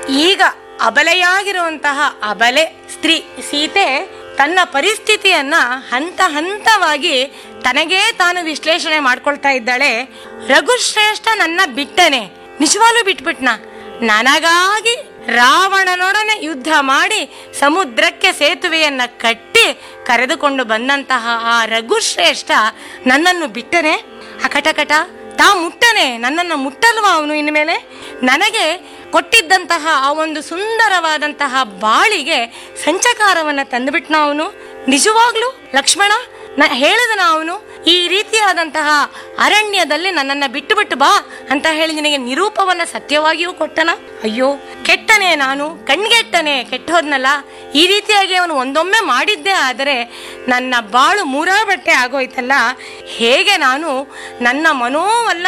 ಈಗ ಅಬಲೆಯಾಗಿರುವಂತಹ ಅಬಲೆ ಸ್ತ್ರೀ ಸೀತೆ ತನ್ನ ಪರಿಸ್ಥಿತಿಯನ್ನ ಹಂತ ಹಂತವಾಗಿ ತನಗೇ ತಾನು ವಿಶ್ಲೇಷಣೆ ಮಾಡ್ಕೊಳ್ತಾ ಇದ್ದಾಳೆ ರಘುಶ್ರೇಷ್ಠ ನನ್ನ ಬಿಟ್ಟನೆ ನಿಜವಾಗ್ಲೂ ಬಿಟ್ಬಿಟ್ನ ನನಗಾಗಿ ರಾವಣನೊಡನೆ ಯುದ್ಧ ಮಾಡಿ ಸಮುದ್ರಕ್ಕೆ ಸೇತುವೆಯನ್ನ ಕಟ್ಟಿ ಕರೆದುಕೊಂಡು ಬಂದಂತಹ ಆ ರಘುಶ್ರೇಷ್ಠ ನನ್ನನ್ನು ಬಿಟ್ಟನೆ ಅಕಟಕಟ ತಾ ಮುಟ್ಟನೆ ನನ್ನನ್ನು ಮುಟ್ಟಲ್ವಾ ಅವನು ಇನ್ಮೇಲೆ ನನಗೆ ಕೊಟ್ಟಿದ್ದಂತಹ ಆ ಒಂದು ಸುಂದರವಾದಂತಹ ಬಾಳಿಗೆ ಸಂಚಕಾರವನ್ನ ತಂದುಬಿಟ್ನ ಅವನು ನಿಜವಾಗ್ಲೂ ಲಕ್ಷ್ಮಣ ನ ಹೇಳಿದನ ಅವನು ಈ ರೀತಿಯಾದಂತಹ ಅರಣ್ಯದಲ್ಲಿ ನನ್ನನ್ನ ಬಿಟ್ಟು ಬಿಟ್ಟು ಬಾ ಅಂತ ಹೇಳಿ ನಿನಗೆ ನಿರೂಪವನ್ನ ಸತ್ಯವಾಗಿಯೂ ಕೊಟ್ಟನ ಅಯ್ಯೋ ಕೆಟ್ಟನೆ ನಾನು ಕಣ್ಗೆಟ್ಟನೆ ಕೆಟ್ಟೋದ್ನಲ್ಲ ಈ ರೀತಿಯಾಗಿ ಅವನು ಒಂದೊಮ್ಮೆ ಮಾಡಿದ್ದೇ ಆದರೆ ನನ್ನ ಬಾಳು ಮೂರಾ ಬಟ್ಟೆ ಆಗೋಯ್ತಲ್ಲ ಹೇಗೆ ನಾನು ನನ್ನ ಮನೋವಲ್ಲ